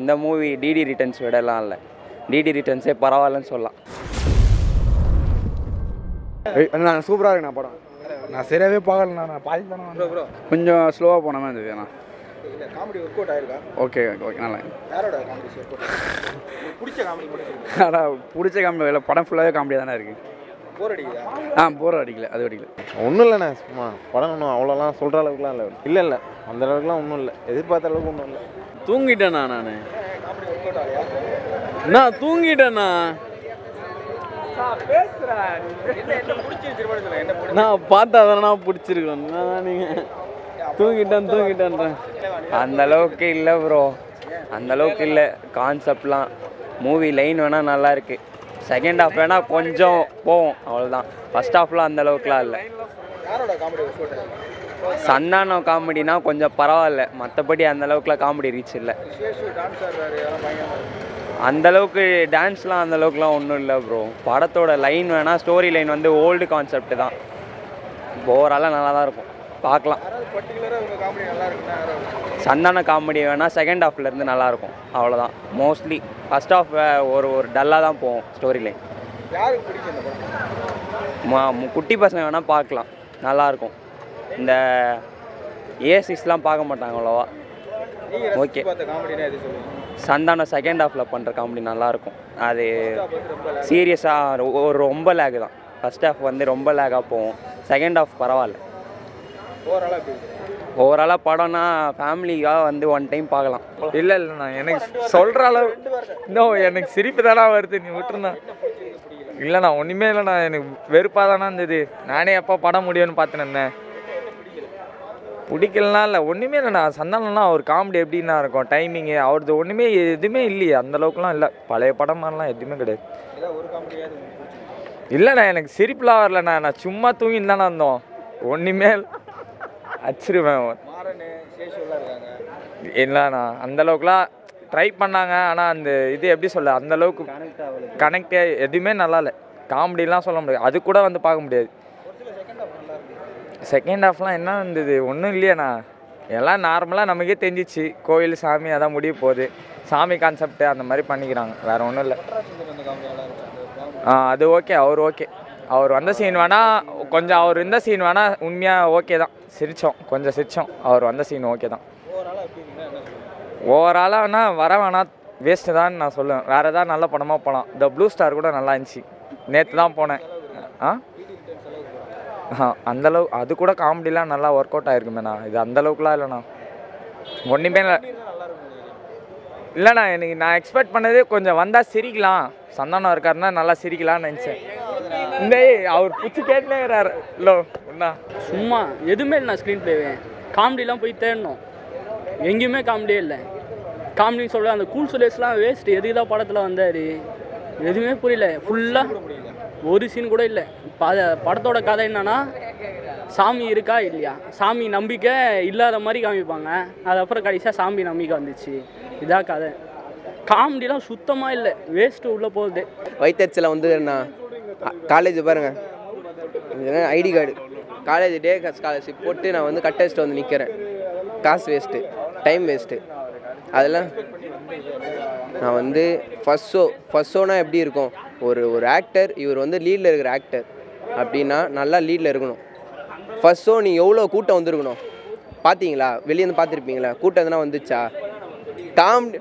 இந்த movie DD returns விடலாம் இல்லை டிடி ரிட்டர்ன்ஸே பரவாயில்லன்னு சொல்லலாம் நான் சூப்பராக இருக்குண்ணா படம் நான் சரியாகவே பார்க்கலண்ணா நான் பாதி தானே கொஞ்சம் ஸ்லோவாக போன மாதிரி இருந்தது அண்ணா காமெடி ஒர்க் அவுட் ஆயிருக்கா ஓகே ஓகே நல்லா யாரோட காமெடி ஒர்க் அவுட் பிடிச்ச காமெடி மட்டும் ஆனால் பிடிச்ச காமெடி இல்லை படம் ஃபுல்லாகவே காமெடியாக தானே இருக்குது போர் அடிக்குதா ஆ போர் அடிக்கல அது அடிக்கல ஒன்றும் இல்லைண்ணே சும்மா படம் ஒன்றும் அவ்வளோலாம் சொல்கிற அளவுக்குலாம் இல்லை இல்லை இல்லை அந்த அளவுக்குலாம் ஒன்றும் இல்லை எதிர்பார்த்த அளவுக்கு ஒன்றும் இல்லை தூங்கிட்டேண்ணா நான் காமெடி ஒர்க் அவுட் ஆகலையா நான் தூங்கிட்டேண்ணா நான் பார்த்தா தானே பிடிச்சிருக்கேன் நான் நீங்கள் தூங்கிட்டேன் தூங்கிட்டேன்றேன் அந்த அளவுக்கு இல்லை ப்ரோ அந்த அளவுக்கு இல்லை கான்செப்ட்லாம் மூவி லைன் வேணால் நல்லா இருக்கு செகண்ட் ஹாஃப் வேணால் கொஞ்சம் போவோம் அவ்வளோதான் ஃபர்ஸ்ட் ஹாஃப்லாம் அந்த அளவுக்குலாம் இல்லை யாரோட காமெடி ஒர்க் அவுட் ஆயிருக்கு சந்தானம் காமெடினா கொஞ்சம் பரவாயில்ல மற்றபடி அந்த அளவுக்குலாம் காமெடி ரீச் இல்லை சேஷு டான்ஸ் ஆடுறாரு அதெல்லாம் பயங்கரமா இருக்கு. அந்த அளவுக்கு டான்ஸ்லாம் அந்த அளவுக்குலாம் ஒன்றும் இல்லை ப்ரோ படத்தோட லைன் வேணால் ஸ்டோரி லைன் வந்து ஓல்டு கான்செப்ட் தான் ஓவராலாக நல்லா தான் இருக்கும் பார்க்கலாம் யாராவது பர்டிகுலராக உங்க காமெடி நல்லா இருக்குன்னா யாராவது சந்தான காமெடி வேணால் செகண்ட் ஹாஃப்லேருந்து நல்லாயிருக்கும் அவ்வளோதான் மோஸ்ட்லி ஃபஸ்ட் ஹாஃப் ஒரு ஒரு டல்லாக தான் போகும் ஸ்டோரி லைன் யாருக்கு பிடிக்கும் இந்த படம் குட்டி பசங்க வேணால் பார்க்கலாம் நல்லாயிருக்கும் இந்த ஏசிஸ்லாம் பார்க்க மாட்டாங்க அவ்வளோவா நீங்க Okay. ரசிச்சு பார்த்த காமெடினா எது சொல்லுவீங்க சந்தானம் செகண்ட் ஹாஃபில் பண்ணுற காமெடி நல்லாயிருக்கும் அது அப்ப வந்து ரொம்ப சீரியஸாக ஒரு ரொம்ப லேக் தான் ஃபஸ்ட் ஹாஃப் வந்து ரொம்ப லேக்காக போகும் செகண்ட் ஹாஃப் பரவாயில்ல ஓவராலாக எப்படி இருக்கு? ஓவராலாக படம்னா ஃபேமிலிக்காக வந்து ஒன் டைம் பார்க்கலாம் இல்லை இல்லைண்ணா எனக்கு சொல்கிற அளவு இன்னும் எனக்கு சிரிப்பு தானே வருது நீ விட்டுருந்தா இல்லைண்ணா ஒன்றுமே இல்லைண்ணா எனக்கு வெறுப்பாக தானே இருந்தது நானே எப்போ படம் முடியும்னு பார்த்துன்னு இருந்தேன் பிடிக்கலனா இல்லை ஒன்றுமே இல்லைண்ணா சந்தானம்லாம் அவர் காமெடி எப்படின்னா இருக்கும் டைமிங்கு அவரது ஒன்றுமே எதுவுமே இல்லையே அந்த அளவுக்குலாம் இல்லை பழைய படம் மாதிரிலாம் எதுவுமே கிடையாது ஏதாவது ஒரு காமெடியாவது உங்களுக்கு பிடிச்சிருக்கு இல்லைண்ணா எனக்கு சிரிப்புலாம் வரலண்ணா நான் சும்மா தூங்கிட்டு தானே இருந்தோம் ஒன்றுமே அச்சிருவேன் மாறனு சேஷுலாம் இருக்காங்க இல்லைண்ணா அந்த அளவுக்குலாம் ட்ரை பண்ணாங்க ஆனால் அந்த இது எப்படி சொல்ல அந்த அளவுக்கு கனெக்டே எதுவுமே நல்லா இல்லை காமெடிலாம் சொல்ல முடியாது அது கூட வந்து பார்க்க முடியாது செகண்ட் ஹாஃப்லாம் என்ன இருந்தது ஒன்றும் இல்லையாண்ணா எல்லாம் நார்மலாக நமக்கே தெரிஞ்சிச்சு கோயில் சாமி அதான் முடிய போகுது சாமி கான்செப்ட் அந்த மாதிரி பண்ணிக்கிறாங்க வேற ஒன்றும் இல்லை பட்டராஜன் அந்த காமெடி நல்லா இருக்கு அந்த காமெடி ஆ அது ஓகே அவர் ஓகே அவர் வந்த சீன் வேணால் கொஞ்சம் அவர் இருந்த சீன் வேணால் உண்மையாக ஓகே தான் சிரித்தோம் கொஞ்சம் சிரித்தோம் அவர் வந்த சீன் ஓகே தான் ஓவராலாக எப்படி இருக்குன்னா என்ன சொல்லுவீங்க ஓவராலாக வேணால் வர வேணாம் வேஸ்ட்டு தான் நான் சொல்லுவேன் வேறு ஏதாவது நல்ல படமாக போகலாம் த ப்ளூ ஸ்டார் கூட நல்லா இருந்துச்சு நேற்று தான் போனேன் ஆ ஆ அந்தளவு அது கூட காமெடிலாம் நல்லா ஒர்க் அவுட் ஆயிருக்குமேண்ணா இது அந்த அளவுக்குலாம் இல்லைண்ணா ஒன்றுமே இல்லை இல்லைண்ணா எனக்கு நான் எக்ஸ்பெக்ட் பண்ணதே கொஞ்சம் வந்தால் சிரிக்கலாம் சந்தானம் இருக்காருன்னா நல்லா சிரிக்கலாம்னு நினச்சேன் இந்த அவர் பிடிச்சி கேட்டுனேங்கிறாரு இல்லை ஒன்றா சும்மா எதுவுமே இல்லை ஸ்க்ரீன் ப்ளேவே காமெடிலாம் போய் தேடணும் எங்கேயுமே காமெடியே இல்லை காமெடின்னு சொல்ல அந்த கூல் சுலேஸ்லாம் வேஸ்ட் எதுக்கு தான் படத்தில் வந்தார் எதுவுமே புரியல ஃபுல்லாக ஒரு சீன் கூட இல்லை ப படத்தோட கதை என்னன்னா சாமி இருக்கா இல்லையா சாமி நம்பிக்கை இல்லாத மாதிரி காமிப்பாங்க அது அப்புறம் கடைசியாக சாமி நம்பிக்கை வந்துச்சு இதான் கதை காமெடிலாம் சுத்தமாக இல்லை வேஸ்ட்டு உள்ளே போகுது வயிற்றுச்சல வந்து நான் காலேஜ் பாருங்க ID card college day scholarship போட்டு நான் வந்து கட் அடிச்சுட்டு வந்து நிற்கிறேன் காசு வேஸ்ட்டு டைம் வேஸ்ட்டு அதெல்லாம் நான் வந்து ஃபஸ்ட் ஷோ ஃபஸ்ட் ஷோனா எப்படி இருக்கும் ஒரு ஒரு ஆக்டர் இவர் வந்து லீடில் இருக்கிற ஆக்டர் அப்படின்னா நல்லா லீடில் இருக்கணும் ஃபஸ்ட் ஷோ நீ எவ்வளோ கூட்டம் வந்திருக்கணும் பார்த்தீங்களா வெளியே வந்து பார்த்துருப்பீங்களா கூட்டம் எதுனா வந்துச்சா காமெடி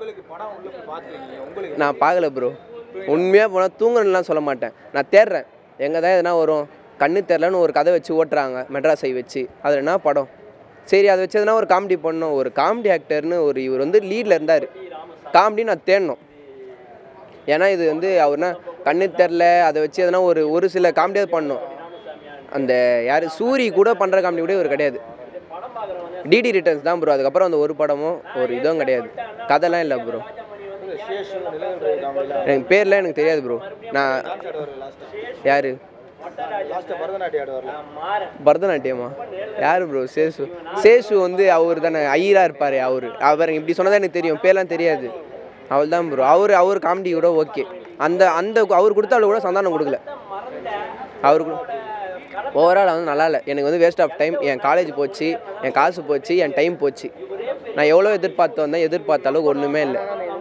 நான் பார்க்கல ப்ரோ உண்மையாக போனால் தூங்கணும்லாம் சொல்ல மாட்டேன் நான் தேடுறேன் எங்கே தான் எதனா வரும் கண்ணு தெரிலன்னு ஒரு கதை வச்சு ஓட்டுறாங்க மெட்ராஸை வச்சு அதில் என்ன படம் சரி அதை வச்சு எதனா ஒரு காமெடி பண்ணணும் ஒரு காமெடி ஆக்டர்னு ஒரு இவர் வந்து லீடில் இருந்தார் காமெடி நான் தேடணும் ஏன்னா இது வந்து அவர்னா கண்ணு தெரில அதை வச்சு எதனா ஒரு ஒரு சில காமெடியாவது பண்ணணும் அந்த யார் சூரி கூட பண்ணுற காமெடி கூட இவர் கிடையாது டிடி ரிட்டர்ன்ஸ் தான் ப்ரோ அதுக்கப்புறம் அந்த ஒரு படமும் ஒரு இதுவும் கிடையாது கதைலாம் இல்லை ப்ரோ சேஷு நிலவு காமெடிலாம் எனக்கு பேர்லாம் எனக்கு தெரியாது ப்ரோ நான் டான்ஸ் ஆடுவார் லாஸ்ட்டு யார் லாஸ்ட்டு பரதநாட்டியம் ஆடுவார்ல பரதநாட்டியமா யார் ப்ரோ சேசு சேசு வந்து அவர் தானே ஐயரா இருப்பார் அவர் அவர் இப்படி சொன்னதா எனக்கு தெரியும் பேர்லாம் தெரியாது அவள் தான் ப்ரோ அவர் அவர் காமெடி கூட ஓகே அந்த அந்த அவர் கொடுத்தாலும் கூட சந்தானம் கொடுக்கல அவர் ஓவரால் வந்து நல்லா இல்லை எனக்கு வந்து வேஸ்ட் ஆஃப் டைம் என் காலேஜ் போச்சு என் காசு போச்சு என் டைம் போச்சு நான் எவ்வளோ எதிர்பார்த்து வந்தேன் எதிர்பார்த்த அளவுக்கு ஒன்றுமே இல்லை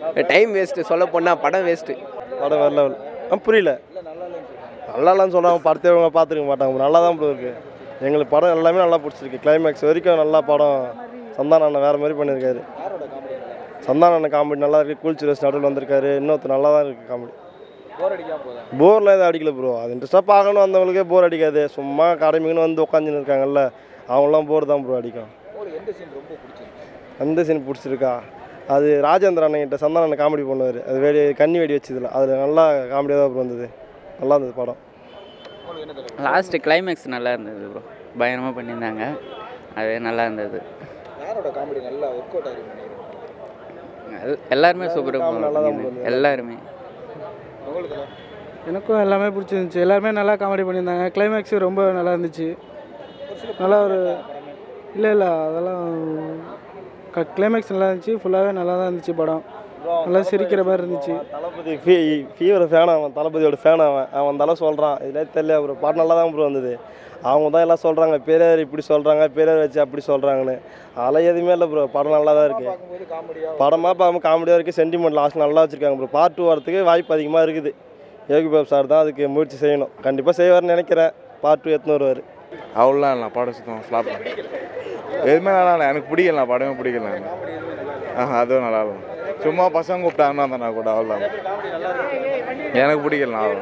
டைம் வேஸ்ட்டு சொல்ல போனால் படம் வேஸ்ட்டு படம் வேறு லெவல் ஆ புரியல நல்லாலாம் சொல்கிறாங்க படத்தை இவங்க பார்த்துருக்க மாட்டாங்க நல்லா தான் ப்ரோ இருக்குது எங்களுக்கு படம் எல்லாமே நல்லா பிடிச்சிருக்கு கிளைமேக்ஸ் வரைக்கும் நல்லா படம் சந்தான அண்ணன் வேறு மாதிரி பண்ணியிருக்காரு சந்தான அண்ணன் காமெடி நல்லா இருக்குது கூல் சுரேஷ் நடுவில் வந்திருக்காரு இன்னொருத்தர் நல்லா தான் இருக்குது காமெடி போர் அடிக்காம போதா போர்லாம் எதுவும் அடிக்கல ப்ரோ அது இன்ட்ரெஸ்ட்டாக பார்க்கணும் வந்தவங்களுக்கே போர் அடிக்காது சும்மா கடமைக்குன்னு வந்து உட்காந்துன்னு இருக்காங்கல்ல அவங்களாம் போர் தான் ப்ரோ அடிக்கும் உங்களுக்கு எந்த சீன் ரொம்ப பிடிச்சிருக்கு அந்த சீன் பிடிச்சிருக்கா அது ராஜேந்திர அண்ணன்கிட்ட சந்தான அண்ணன் காமெடி பண்ணுவார் அது வெடி கன்னி வெடி வச்சதில்ல அதில் நல்லா காமெடியாக தான் ப்ரோ வந்தது நல்லா இருந்தது படம் உங்களுக்கு என்ன தலைவர் லாஸ்ட்டு கிளைமேக்ஸ் நல்லா இருந்தது ப்ரோ பயங்கரமாக பண்ணியிருந்தாங்க அது நல்லா இருந்தது யாரோட காமெடி நல்லா ஒர்க் அவுட் ஆகிருக்கு நினைக்கிறேன் எல்- எல்லாருமே சூப்பராக நல்லா தான் போகுது. எல்லாருமே உங்களுக்கு எனக்கும் எல்லாமே பிடிச்சிருந்துச்சி எல்லாருமே நல்லா காமெடி பண்ணியிருந்தாங்க கிளைமேக்ஸு ரொம்ப நல்லா இருந்துச்சு நல்லா ஒரு இல்லை இல்லை அதெல்லாம் க கிளைமேக்ஸ் நல்லா இருந்துச்சு ஃபுல்லாகவே நல்லா தான் இருந்துச்சு படம் நல்லா சிரிக்கிற மாதிரி இருந்துச்சு தளபதி ஃபீ ஃபீவர ஃபேன் அவன் தளபதியோட ஃபேன் அவன் அவன் தலை சொல்கிறான் இதே தெரியல ப்ரோ படம் நல்லா தான் ப்ரோ வந்தது அவங்க தான் எல்லாம் சொல்கிறாங்க பெரியார் இப்படி சொல்கிறாங்க பெரியார் வச்சு அப்படி சொல்கிறாங்கன்னு அதெல்லாம் எதுவுமே இல்லை ப்ரோ படம் நல்லா தான் இருக்குது பார்க்கும்போது காமெடியா படமாக பார்க்கும் காமெடியாக இருக்குது சென்டிமெண்ட் லாஸ்ட் நல்லா வச்சுருக்காங்க ப்ரோ பார்ட் டூ வரதுக்கு வாய்ப்பு அதிகமாக இருக்குது யோகி பாபு சார் தான் அதுக்கு முயற்சி செய்யணும் கண்டிப்பாக செய்வார்னு நினைக்கிறேன் பார்ட் டூ எத்தனை வருவார் அவ்வளோலாம் இல்லை படம் சுத்தம் ஃப்ளாப் எதுவுமே நல்லா இல்லை எனக்கு பிடிக்கல நான் படமே பிடிக்கல எனக்கு ஆஹா அதுவும் நல்லா இல்லை சும்மா பசங்க கூப்பிட்டாங்கன்னா அந்த நான் கூட அவ்வளோதான் எனக்கு பிடிக்கல அவ்வளோ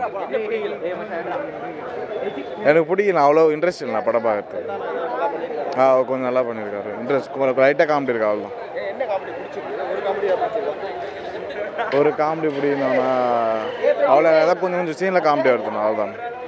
எனக்கு பிடிக்கல அவ்வளோ இன்ட்ரெஸ்ட் இல்லை நான் படம் பார்க்கறதுக்கு ஆ கொஞ்சம் நல்லா பண்ணியிருக்காரு இன்ட்ரெஸ்ட் லைட்டாக காமெடி இருக்கா அவ்வளோதான் என்ன காமெடி பிடிச்சிருக்கு ஒரு காமெடியா பிடிச்சிருக்கா ஒரு காமெடி பிடிக்கணும்னா அவ்வளோ ஏதாவது கொஞ்சம் கொஞ்சம் சீனில் காமெடி வருதுண்ணா அவ்வளோதான்